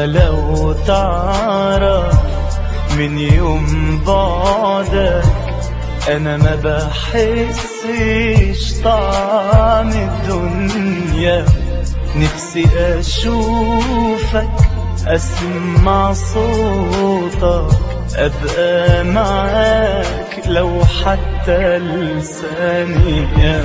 لو تعرف من يوم بعدك انا ما بحسش طعم الدنيا نفسي اشوفك اسمع صوتك ابقى معاك لو حتى لثانية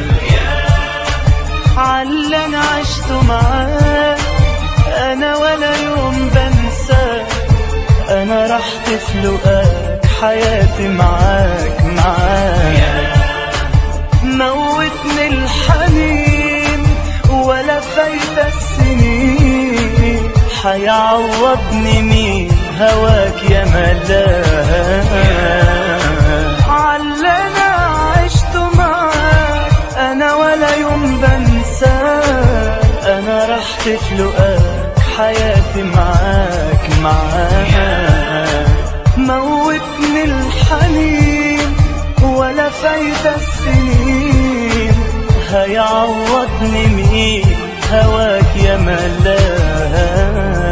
على انا عشت معاك انا ولا يوم بنساك انا رحت في لقاك حياتي معاك معاك موتني الحنين ولا فايدة السنين حيعوضني مين هواك يا ملاك علنا عشت معاك انا ولا يوم بنساك انا رحت في لقاك حياتي معاك معاك موتني الحنين ولا فايدة السنين هيعوضني مين هواك يا ملاك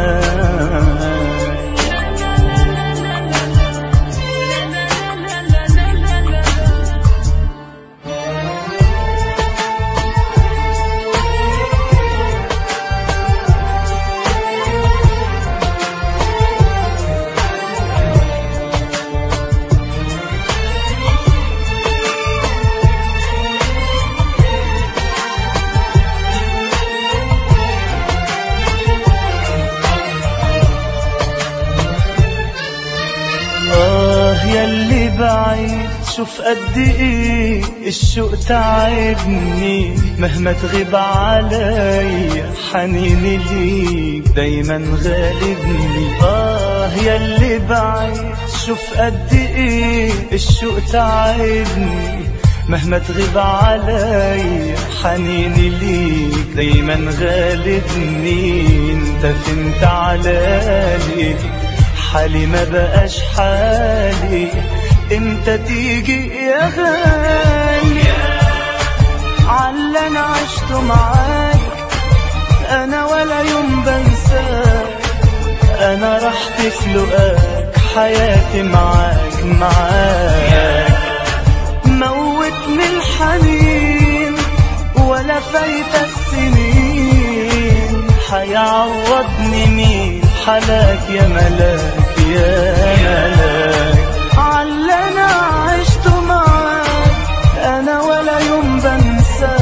آه ياللي بعيد شوف قد ايه الشوق تعبني مهما تغيب عليا حنيني ليك دايما غالبني اه ياللي بعيد شوف قد ايه الشوق تعبني مهما تغيب عليا حنيني ليك دايما غالبني انت فين تعالالي حالي ما بقاش حالي انت تيجي يا غالي على انا عشت معاك انا ولا يوم بنساك انا رحت في لقاك حياتي معاك معاك موتني الحنين ولا فايتة السنين حيعوضني مين حلاك يا ملاك يا ملاك علنا عشت معاك انا ولا يوم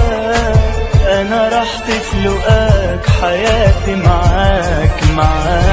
بنساك انا رحت في لقاك حياتي معاك معاك